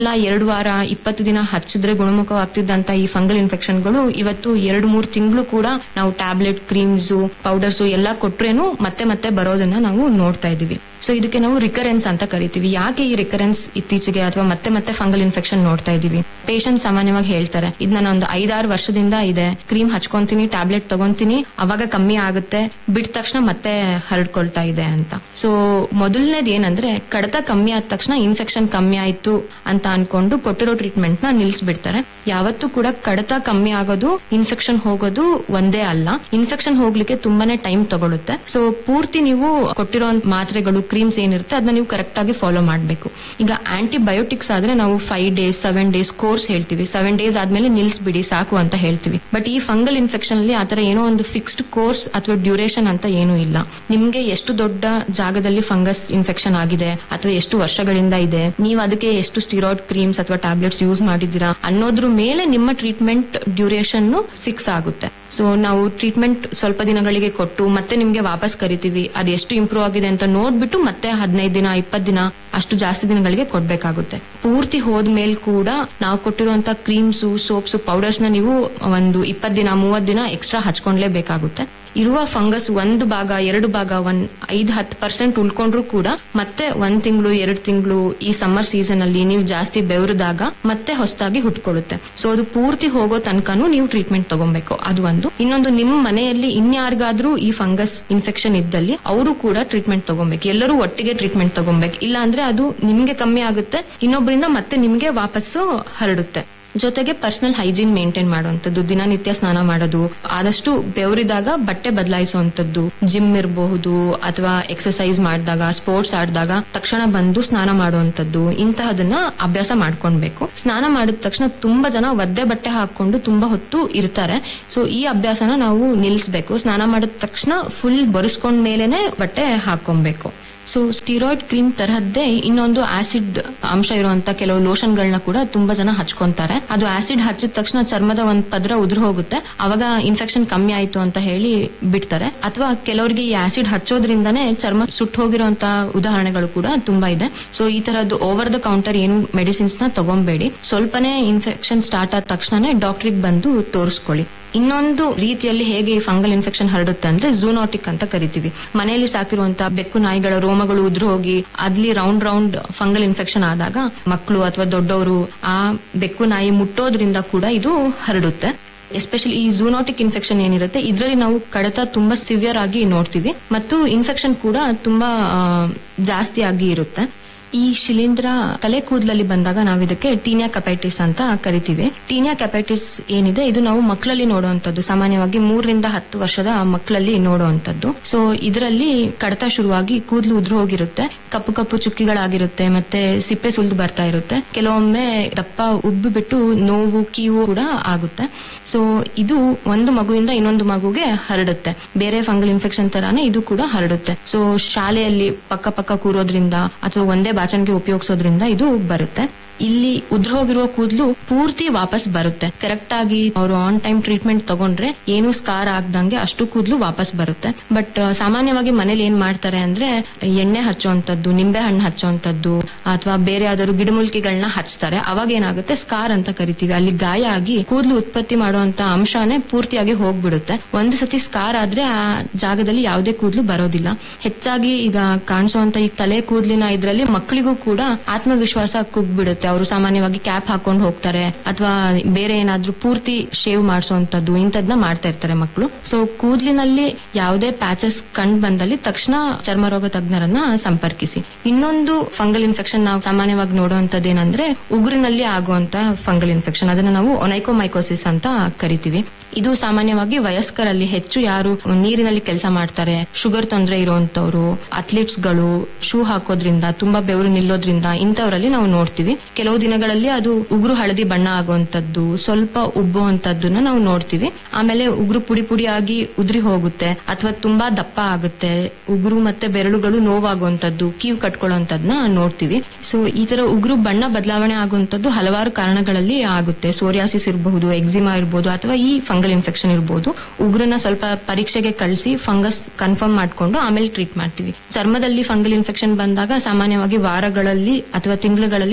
ಎಲ್ಲ ಎರಡು ವಾರ ಇಪ್ಪತ್ತು ದಿನ ಹಚ್ಚಿದ್ರೆ ಗುಣಮುಖವಾಗ್ತಿದ್ದಂತ ಈ ಫಂಗಲ್ ಇನ್ಫೆಕ್ಷನ್ಗಳು ಇವತ್ತು ಎರಡು ಮೂರು ತಿಂಗಳು ಕೂಡ ನಾವು ಟ್ಯಾಬ್ಲೆಟ್ ಕ್ರೀಮ್ಸ್ ಪೌಡರ್ಸ್ ಎಲ್ಲ ಕೊಟ್ರೇನು ಮತ್ತೆ ಮತ್ತೆ ಬರೋದನ್ನ ನಾವು ನೋಡ್ತಾ ಇದೀವಿ ಸೊ ಇದಕ್ಕೆ ನಾವು ರಿಕರೆನ್ಸ್ ಅಂತ ಕರಿತೀವಿ ಯಾಕೆ ಈ ರಿಕರೆನ್ಸ್ ಇತ್ತೀಚೆಗೆ ಅಥವಾ ಮತ್ತೆ ಮತ್ತೆ ಫಂಗಲ್ ಇನ್ಫೆಕ್ಷನ್ ನೋಡ್ತಾ ಇದೀವಿ ಪೇಷಂಟ್ ಸಾಮಾನ್ಯವಾಗಿ ಹೇಳ್ತಾರೆ ಇದು ನನ್ನ ಒಂದು ಐದಾರು ವರ್ಷದಿಂದ ಇದೆ ಕ್ರೀಮ್ ಹಚ್ಕೊಂತೀನಿ ಟ್ಯಾಬ್ಲೆಟ್ ತಗೊಂತೀನಿ ಅವಾಗ ಕಮ್ಮಿ ಆಗುತ್ತೆ ಬಿಟ್ಟ ತಕ್ಷಣ ಮತ್ತೆ ಹರಡ್ಕೊಳ್ತಾ ಇದೆ ಅಂತ ಸೊ ಮೊದಲನೇದು ಏನಂದ್ರೆ ಕಡತ ಕಮ್ಮಿ ಆದ ತಕ್ಷಣ ಇನ್ಫೆಕ್ಷನ್ ಕಮ್ಮಿ ಆಯ್ತು ಅಂತ ಅನ್ಕೊಂಡು ಕೊಟ್ಟಿರೋ ಟ್ರೀಟ್ಮೆಂಟ್ ನ ನಿಲ್ಸ್ಬಿಡ್ತಾರೆ ಯಾವತ್ತೂ ಕೂಡ ಕಡತ ಕಮ್ಮಿ ಆಗೋದು ಇನ್ಫೆಕ್ಷನ್ ಹೋಗೋದು ಒಂದೇ ಅಲ್ಲ ಇನ್ಫೆಕ್ಷನ್ ಹೋಗ್ಲಿಕ್ಕೆ ತುಂಬಾನೇ ಟೈಮ್ ತಗೊಳುತ್ತೆ ಸೊ ಪೂರ್ತಿ ನೀವು ಕೊಟ್ಟಿರೋ ಮಾತ್ರೆಗಳು ಕ್ರೀಮ್ಸ್ ಏನಿರುತ್ತೆ ಅದನ್ನ ನೀವು ಕರೆಕ್ಟ್ ಆಗಿ ಫಾಲೋ ಮಾಡಬೇಕು ಈಗ ಆಂಟಿಬಯೋಟಿಕ್ಸ್ ಆದ್ರೆ ನಾವು five days seven days course ಹೇಳ್ತೀವಿ ಸೆವೆನ್ ಡೇಸ್ ಆದ್ಮೇಲೆ ನಿಲ್ಸ್ಬಿಡಿ ಸಾಕು ಅಂತ ಹೇಳ್ತೀವಿ ಬಟ್ ಈ ಫಂಗಲ್ ಇನ್ಫೆಕ್ಷನ್ ಅಲ್ಲಿ ಆತರ ಏನೋ ಒಂದು ಫಿಕ್ಸ್ಡ್ ಕೋರ್ಸ್ ಅಥವಾ ಡ್ಯೂರೇಷನ್ ಅಂತ ಏನೂ ಇಲ್ಲ ನಿಮ್ಗೆ ಎಷ್ಟು ದೊಡ್ಡ ಜಾಗದಲ್ಲಿ ಫಂಗಸ್ ಇನ್ಫೆಕ್ಷನ್ ಆಗಿದೆ ಅಥವಾ ಎಷ್ಟು ವರ್ಷಗಳಿಂದ ಇದೆ ನೀವು ಅದಕ್ಕೆ ಎಷ್ಟು ಸ್ಟಿರಾಯ್ಡ್ ಕ್ರೀಮ್ಸ್ ಅಥವಾ ಟ್ಯಾಬ್ಲೆಟ್ಸ್ ಯೂಸ್ ಮಾಡಿದ್ದೀರಾ ಅನ್ನೋದ್ರ ಮೇಲೆ ನಿಮ್ಮ ಟ್ರೀಟ್ಮೆಂಟ್ ಡ್ಯೂರೇಷನ್ ಫಿಕ್ಸ್ ಆಗುತ್ತೆ ಸೊ ನಾವು ಟ್ರೀಟ್ಮೆಂಟ್ ಸ್ವಲ್ಪ ದಿನಗಳಿಗೆ ಕೊಟ್ಟು ಮತ್ತೆ ನಿಮ್ಗೆ ವಾಪಸ್ ಕರಿತೀವಿ ಅದು ಎಷ್ಟು ಇಂಪ್ರೂವ್ ಆಗಿದೆ ಅಂತ ನೋಡ್ಬಿಟ್ಟು ಮತ್ತೆ ಹದಿನೈದು ದಿನ ಇಪ್ಪತ್ತು ದಿನ ಅಷ್ಟು ಜಾಸ್ತಿ ದಿನಗಳಿಗೆ ಕೊಡ್ಬೇಕಾಗುತ್ತೆ ಪೂರ್ತಿ ಹೋದ್ಮೇಲೆ ಕೂಡ ನಾವು ಕೊಟ್ಟಿರುವಂತ ಕ್ರೀಮ್ಸ್ ಸೋಪ್ಸ್ ಪೌಡರ್ಸ್ ನ ನೀವು ಒಂದು ಇಪ್ಪತ್ತು ದಿನ ಮೂವತ್ ದಿನ ಎಕ್ಸ್ಟ್ರಾ ಹಚ್ಕೊಂಡ್ಲೇಬೇಕಾಗುತ್ತೆ ಇರುವ ಫಂಗಸ್ ಒಂದು ಭಾಗ ಎರಡು ಭಾಗ ಒಂದ್ ಐದ್ ಹತ್ತು ಪರ್ಸೆಂಟ್ ಉಳ್ಕೊಂಡ್ರು ಕೂಡ ಮತ್ತೆ ಒಂದ್ ತಿಂಗಳು ಎರಡು ತಿಂಗಳು ಈ ಸಮ್ಮರ್ ಸೀಸನ್ ಅಲ್ಲಿ ನೀವು ಜಾಸ್ತಿ ಬೆವರಿದಾಗ ಮತ್ತೆ ಹೊಸದಾಗಿ ಹುಟ್ಕೊಳ್ಳುತ್ತೆ ಸೊ ಅದು ಪೂರ್ತಿ ಹೋಗೋ ತನಕನೂ ನೀವು ಟ್ರೀಟ್ಮೆಂಟ್ ತಗೊಬೇಕು ಅದು ಒಂದು ಇನ್ನೊಂದು ನಿಮ್ಮ ಮನೆಯಲ್ಲಿ ಇನ್ಯಾರಿಗಾದ್ರೂ ಈ ಫಂಗಸ್ ಇನ್ಫೆಕ್ಷನ್ ಇದ್ದಲ್ಲಿ ಅವರು ಕೂಡ ಟ್ರೀಟ್ಮೆಂಟ್ ತಗೊಬೇಕು ಎಲ್ಲರೂ ಒಟ್ಟಿಗೆ ಟ್ರೀಟ್ಮೆಂಟ್ ತಗೊಬೇಕು ಇಲ್ಲ ಅಂದ್ರೆ ಅದು ನಿಮ್ಗೆ ಕಮ್ಮಿ ಆಗುತ್ತೆ ಇನ್ನೊಬ್ಬರಿಂದ ಮತ್ತೆ ನಿಮ್ಗೆ ವಾಪಸ್ಸು ಹರಡುತ್ತೆ ಜೊತೆಗೆ ಪರ್ಸನಲ್ ಹೈಜೀನ್ ಮೇಂಟೈನ್ ಮಾಡುವಂತದ್ದು ದಿನನಿತ್ಯ ಸ್ನಾನ ಮಾಡೋದು ಆದಷ್ಟು ಬೆವರಿದಾಗ ಬಟ್ಟೆ ಬದಲಾಯಿಸುವಂತದ್ದು ಜಿಮ್ ಇರಬಹುದು ಅಥವಾ ಎಕ್ಸರ್ಸೈಸ್ ಮಾಡಿದಾಗ ಸ್ಪೋರ್ಟ್ಸ್ ಆಡಿದಾಗ ತಕ್ಷಣ ಬಂದು ಸ್ನಾನ ಮಾಡುವಂತದ್ದು ಇಂತಹದನ್ನ ಅಭ್ಯಾಸ ಮಾಡ್ಕೊಳ್ಬೇಕು ಸ್ನಾನ ಮಾಡಿದ ತಕ್ಷಣ ತುಂಬಾ ಜನ ಒದ್ದೆ ಬಟ್ಟೆ ಹಾಕೊಂಡು ತುಂಬಾ ಹೊತ್ತು ಇರ್ತಾರೆ ಸೊ ಈ ಅಭ್ಯಾಸನ ನಾವು ನಿಲ್ಲಿಸಬೇಕು ಸ್ನಾನ ಮಾಡಿದ ತಕ್ಷಣ ಫುಲ್ ಬರೆಸ್ಕೊಂಡ್ ಮೇಲೆನೆ ಬಟ್ಟೆ ಹಾಕೊಬೇಕು ಸೊ ಸ್ಟಿರಾಯ್ಡ್ ಕ್ರೀಮ್ ತರಹದ್ದೇ ಇನ್ನೊಂದು ಆಸಿಡ್ ಅಂಶ ಇರುವಂತ ಕೆಲವು ಲೋಷನ್ಗಳನ್ನ ಕೂಡ ತುಂಬಾ ಜನ ಹಚ್ಕೊಂತಾರೆ ಅದು ಆಸಿಡ್ ಹಚ್ಚಿದ ತಕ್ಷಣ ಚರ್ಮದ ಒಂದ್ ಪದ್ರ ಉದುರು ಹೋಗುತ್ತೆ ಅವಾಗ ಇನ್ಫೆಕ್ಷನ್ ಕಮ್ಮಿ ಆಯ್ತು ಅಂತ ಹೇಳಿ ಬಿಡ್ತಾರೆ ಅಥವಾ ಕೆಲವರಿಗೆ ಈ ಆಸಿಡ್ ಹಚ್ಚೋದ್ರಿಂದನೇ ಚರ್ಮ ಸುಟ್ಟು ಹೋಗಿರುವಂತ ಉದಾಹರಣೆಗಳು ಕೂಡ ತುಂಬಾ ಇದೆ ಸೊ ಈ ತರದ್ದು ಓವರ್ ದ ಕೌಂಟರ್ ಏನು ಮೆಡಿಸಿನ್ಸ್ ನ ತಗೊಂಬೇಡಿ ಸ್ವಲ್ಪನೇ ಇನ್ಫೆಕ್ಷನ್ ಸ್ಟಾರ್ಟ್ ಆದ ತಕ್ಷಣನೇ ಡಾಕ್ಟ್ರಿಗೆ ಬಂದು ತೋರಿಸ್ಕೊಳ್ಳಿ ಇನ್ನೊಂದು ರೀತಿಯಲ್ಲಿ ಹೇಗೆ ಫಂಗಲ್ ಇನ್ಫೆಕ್ಷನ್ ಹರಡುತ್ತೆ ಅಂದ್ರೆ ಝೂನಾಟಿಕ್ ಅಂತ ಕರಿತೀವಿ ಮನೆಯಲ್ಲಿ ಸಾಕಿರುವಂತ ಬೆಕ್ಕು ನಾಯಿಗಳ ರೋಮಗಳು ಉದುರು ಹೋಗಿ ಅಲ್ಲಿ ರೌಂಡ್ ರೌಂಡ್ ಫಂಗಲ್ ಇನ್ಫೆಕ್ಷನ್ ಆದಾಗ ಮಕ್ಕಳು ಅಥವಾ ದೊಡ್ಡವರು ಆ ಬೆಕ್ಕು ನಾಯಿ ಮುಟ್ಟೋದ್ರಿಂದ ಕೂಡ ಇದು ಹರಡುತ್ತೆ ಎಸ್ಪೆಷಲಿ ಈ ಝೂನಾಟಿಕ್ ಇನ್ಫೆಕ್ಷನ್ ಏನಿರುತ್ತೆ ಇದರಲ್ಲಿ ನಾವು ಕಡತ ತುಂಬಾ ಸಿವಿಯರ್ ಆಗಿ ನೋಡ್ತೀವಿ ಮತ್ತು ಇನ್ಫೆಕ್ಷನ್ ಕೂಡ ತುಂಬಾ ಆ, ಜಾಸ್ತಿ ಆಗಿ ಇರುತ್ತೆ ಈ ಶಿಲೀಂಧ್ರ ತಲೆ ಕೂದಲಲ್ಲಿ ಬಂದಾಗ ನಾವು ಇದಕ್ಕೆ ಟೀನಿಯಾ ಕಪೈಟಿಸ್ ಅಂತ ಕರಿತೀವಿ ಟೀನಿಯಾ ಕಪೈಟಿಸ್ ಏನಿದೆ ಇದು ನಾವು ಮಕ್ಕಳಲ್ಲಿ ನೋಡುವಂತದ್ದು ಸಾಮಾನ್ಯವಾಗಿ ಮೂರರಿಂದ ಹತ್ತು ವರ್ಷದ ಮಕ್ಕಳಲ್ಲಿ ನೋಡುವಂತದ್ದು ಸೊ ಇದರಲ್ಲಿ ಕಡತ ಶುರುವಾಗಿ ಕೂದಲು ಉದುರು ಹೋಗಿರುತ್ತೆ ಕಪ್ಪು ಕಪ್ಪು ಚುಕ್ಕಿಗಳಾಗಿರುತ್ತೆ ಮತ್ತೆ ಸಿಪ್ಪೆ ಸುಲಿದು ಬರ್ತಾ ಇರುತ್ತೆ ಕೆಲವೊಮ್ಮೆ ದಪ್ಪ ಉಬ್ಬಿ ಬಿಟ್ಟು ನೋವು ಕೀವು ಕೂಡ ಆಗುತ್ತೆ ಸೊ ಇದು ಒಂದು ಮಗುವಿಂದ ಇನ್ನೊಂದು ಮಗುಗೆ ಹರಡುತ್ತೆ ಬೇರೆ ಫಂಗಲ್ ಇನ್ಫೆಕ್ಷನ್ ತರಾನೇ ಇದು ಕೂಡ ಹರಡುತ್ತೆ ಸೊ ಶಾಲೆಯಲ್ಲಿ ಪಕ್ಕ ಪಕ್ಕ ಕೂರೋದ್ರಿಂದ ಅಥವಾ ಒಂದೇ ಬಾಚಣಿಗೆ ಉಪಯೋಗಿಸೋದ್ರಿಂದ ಇದು ಬರುತ್ತೆ ಇಲ್ಲಿ ಉದ್ರ ಹೋಗಿರುವ ಕೂದಲು ಪೂರ್ತಿ ವಾಪಸ್ ಬರುತ್ತೆ ಕರೆಕ್ಟ್ ಆಗಿ ಅವರು ಆನ್ ಟೈಮ್ ಟ್ರೀಟ್ಮೆಂಟ್ ತಗೊಂಡ್ರೆ ಏನು ಸ್ಕಾರ್ ಆಗ್ದಂಗೆ ಅಷ್ಟು ಕೂದಲು ವಾಪಸ್ ಬರುತ್ತೆ ಬಟ್ ಸಾಮಾನ್ಯವಾಗಿ ಮನೇಲಿ ಏನ್ ಮಾಡ್ತಾರೆ ಅಂದ್ರೆ ಎಣ್ಣೆ ಹಚ್ಚುವಂತದ್ದು ನಿಂಬೆ ಹಣ್ಣು ಹಚ್ಚುವಂತದ್ದು ಅಥವಾ ಬೇರೆ ಯಾವ್ದಾದ್ರು ಗಿಡಮೂಲಿಕೆಗಳನ್ನ ಹಚ್ತಾರೆ ಅವಾಗ ಏನಾಗುತ್ತೆ ಸ್ಕಾರ್ ಅಂತ ಕರಿತೀವಿ ಅಲ್ಲಿ ಗಾಯ ಆಗಿ ಕೂದಲು ಉತ್ಪತ್ತಿ ಮಾಡುವಂತ ಅಂಶನೇ ಪೂರ್ತಿಯಾಗಿ ಹೋಗ್ಬಿಡುತ್ತೆ ಒಂದು ಸತಿ ಸ್ಕಾರ್ ಆದ್ರೆ ಆ ಜಾಗದಲ್ಲಿ ಯಾವುದೇ ಕೂದಲು ಬರೋದಿಲ್ಲ ಹೆಚ್ಚಾಗಿ ಈಗ ಕಾಣಿಸುವಂತ ಈ ತಲೆ ಕೂದಲಿನ ಇದ್ರಲ್ಲಿ ಮಕ್ಕಳಿಗೂ ಕೂಡ ಆತ್ಮವಿಶ್ವಾಸ ಕುಗ್ಬಿಡುತ್ತೆ ಅವರು ಸಾಮಾನ್ಯವಾಗಿ ಕ್ಯಾಪ್ ಹಾಕೊಂಡು ಹೋಗ್ತಾರೆ ಅಥವಾ ಬೇರೆ ಏನಾದ್ರೂ ಪೂರ್ತಿ ಶೇವ್ ಮಾಡಿಸುವಂತದ್ದು ಇಂಥದ್ನ ಮಾಡ್ತಾ ಇರ್ತಾರೆ ಮಕ್ಕಳು ಸೊ ಕೂದಲಿನಲ್ಲಿ ಯಾವುದೇ ಪ್ಯಾಚಸ್ ಕಂಡು ಬಂದಲ್ಲಿ ತಕ್ಷಣ ಚರ್ಮರೋಗ ತಜ್ಞರನ್ನ ಸಂಪರ್ಕಿಸಿ ಇನ್ನೊಂದು ಫಂಗಲ್ ಇನ್ಫೆಕ್ಷನ್ ನಾವು ಸಾಮಾನ್ಯವಾಗಿ ನೋಡುವಂತದ್ದು ಏನಂದ್ರೆ ಉಗುರಿನಲ್ಲಿ ಆಗುವಂತ ಫಂಗಲ್ ಇನ್ಫೆಕ್ಷನ್ ಅದನ್ನ ನಾವು ಒನೈಕೋಮೈಕೋಸಿಸ್ ಅಂತ ಕರಿತೀವಿ ಇದು ಸಾಮಾನ್ಯವಾಗಿ ವಯಸ್ಕರಲ್ಲಿ ಹೆಚ್ಚು ಯಾರು ನೀರಿನಲ್ಲಿ ಕೆಲಸ ಮಾಡ್ತಾರೆ ಶುಗರ್ ತೊಂದರೆ ಇರುವಂತವ್ರು ಅಥ್ಲೀಟ್ಸ್ ಗಳು ಶೂ ಹಾಕೋದ್ರಿಂದ ತುಂಬಾ ಬೆವರು ನಿಲ್ಲೋದ್ರಿಂದ ಇಂಥವರಲ್ಲಿ ನಾವು ನೋಡ್ತೀವಿ ಕೆಲವು ದಿನಗಳಲ್ಲಿ ಅದು ಉಗುರು ಹಳದಿ ಬಣ್ಣ ಆಗುವಂತದ್ದು ಸ್ವಲ್ಪ ಉಬ್ಬುವಂತದ್ದನ್ನ ನಾವು ನೋಡ್ತೀವಿ ಆಮೇಲೆ ಉಗುರು ಪುಡಿ ಪುಡಿಯಾಗಿ ಉದುರಿ ಹೋಗುತ್ತೆ ಅಥವಾ ತುಂಬಾ ದಪ್ಪ ಆಗುತ್ತೆ ಉಗುರು ಮತ್ತೆ ಬೆರಳುಗಳು ನೋವಾಗುವಂತದ್ದು ಕೀವು ಕಟ್ಕೊಳ್ಳುವಂತದ್ನ ನೋಡ್ತೀವಿ ಸೊ ಈ ತರ ಉಗುರು ಬಣ್ಣ ಬದಲಾವಣೆ ಆಗುವಂತದ್ದು ಹಲವಾರು ಕಾರಣಗಳಲ್ಲಿ ಆಗುತ್ತೆ ಸೋರಿಯಾಸಿಸ್ ಇರಬಹುದು ಎಕ್ಸಿಮಾ ಇರಬಹುದು ಅಥವಾ ಈ ಫಂಗಲ್ ಇನ್ಫೆಕ್ಷನ್ ಇರಬಹುದು ಉಗುರನ್ನ ಸ್ವಲ್ಪ ಪರೀಕ್ಷೆಗೆ ಕಳಿಸಿ ಫಂಗಸ್ ಕನ್ಫರ್ಮ್ ಮಾಡ್ಕೊಂಡು ಆಮೇಲೆ ಟ್ರೀಟ್ ಮಾಡ್ತೀವಿ ಚರ್ಮದಲ್ಲಿ ಫಂಗಲ್ ಇನ್ಫೆಕ್ಷನ್ ಬಂದಾಗ ಸಾಮಾನ್ಯವಾಗಿ ವಾರಗಳಲ್ಲಿ ಅಥವಾ ತಿಂಗಳುಗಳಲ್ಲಿ ನಾವು ಟ್ರೀಟ್ಮೆಂಟ್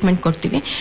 ಟ್ರೀಟ್ಮೆಂಟ್ ಕೊಡ್ತೀವಿ